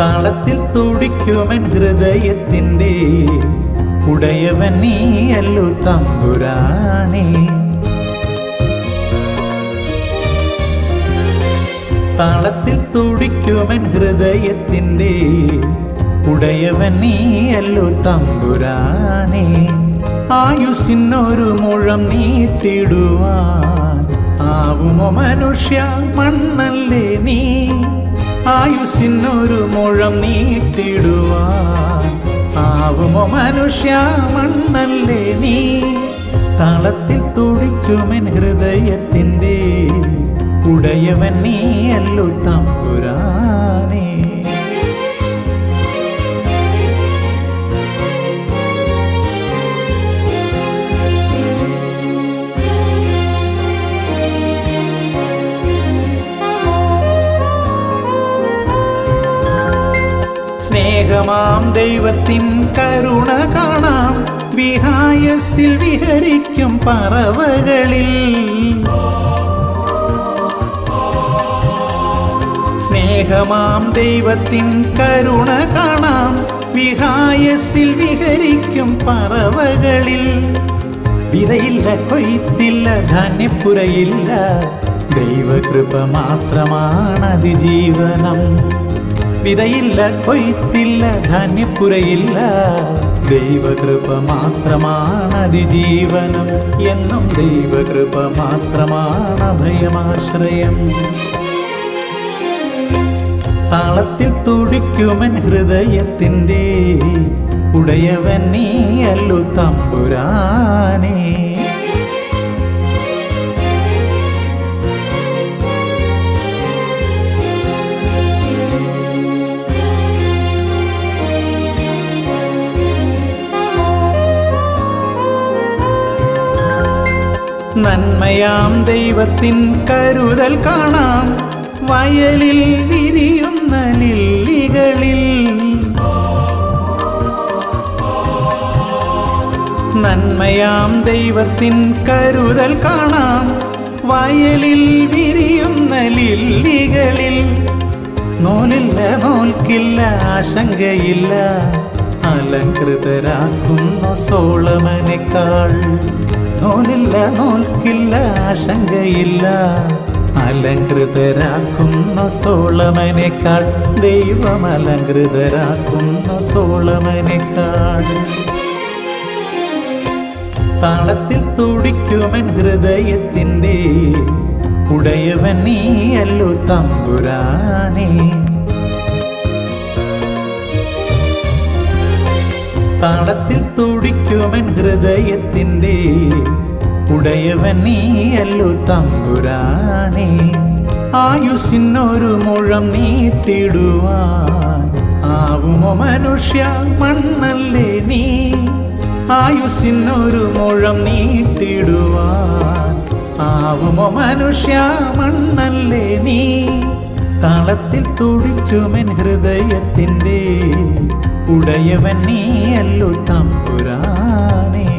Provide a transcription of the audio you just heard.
താളത്തിൽ തുടിക്കുമൻ ഹൃദയത്തിൻ്റെ ഉടയവൻ നീയല്ലോ തമ്പുരാനേ താളത്തിൽ തുടിക്കുമൻ ഹൃദയത്തിൻ്റെ ഉടയവൻ നീയല്ലോ തമ്പുരാനേ ആയുസിനൊരു മുഴം നീട്ടിടുവാൻ ആവുമോ മനുഷ്യ മണ്ണല്ലേ നീ ആയുസിനൊരു മുഴം നീട്ടിടുവാൻ ആവുമോ മനുഷ്യ മണ്ണല്ലേ നീ താളത്തിൽ തുടിക്കുമൻ ഹൃദയത്തിൻ്റെ ഉടയവൻ നീയല്ലോ തമ്പുരാനേ സ്നേഹമാം ദൈവത്തിൻ കരുണ കാണാം വിഹായസിൽ വിഹരിക്കും പറവകളിൽ സ്നേഹമാം ദൈവത്തിൻ കരുണ കാണാം വിഹായസിൽ വിഹരിക്കും പറവകളിൽ വിതയില്ല കൊയ്ത്തില്ല ധാന്യപ്പുരയില്ല ദൈവകൃപ മാത്രമാണ് അതിജീവനം വിതയില്ല കൊയ്ത്തില്ല ധാന്യപ്പുരയില്ല ദൈവകൃപ മാത്രമാണ് അതിജീവനം എന്നും ദൈവകൃപ മാത്രമാണ് അഭയമാശ്രയം താളത്തിൽ തുടിക്കുമൻ ഹൃദയത്തിൻ്റെ ഉടയവൻ നീയല്ലു തമ്പുരാനേ നന്മയാം ദൈവത്തിൻ കരുതൽ കാണാം വയലിൽ വിരിയുന്ന ലില്ലികളിൽ നന്മയാം ദൈവത്തിൻ കരുതൽ കാണാം വയലിൽ വിരിയുന്ന ലില്ലികളിൽ നൂലില്ല നോൽക്കില്ല ആശങ്കയില്ല അലങ്കൃതരാക്കുന്ന സോളമനേക്കാൾ നൂലില്ല നോൽക്കില്ല ആശങ്കയില്ല അലങ്കൃതരാക്കുന്ന സോളമനേക്കാൾ ദൈവം അലങ്കൃതരാക്കുന്ന സോളമനേക്കാൾ താളത്തിൽ തുടിക്കുമൻ ഹൃദയത്തിൻ്റെ ഉടയവൻ നീയല്ലോ തമ്പുരാനേ താളത്തിൽ തുടിക്കുമൻ ഹൃദയത്തിൻ്റെ ഉടയവൻ നീയല്ലോ തമ്പുരാനേ ആയുസിനൊരു മുഴം നീട്ടിടുവാൻ ആവുമോ മനുഷ്യ മണ്ണല്ലേ നീ ആയുസിനൊരു മുഴം നീട്ടിടുവാൻ ആവുമോ മനുഷ്യ മണ്ണല്ലേ നീ താളത്തിൽ തുടിക്കുമൻ ഹൃദയത്തിൻ്റെ ഉടയവൻ നീയല്ലോ തമ്പുരാനേ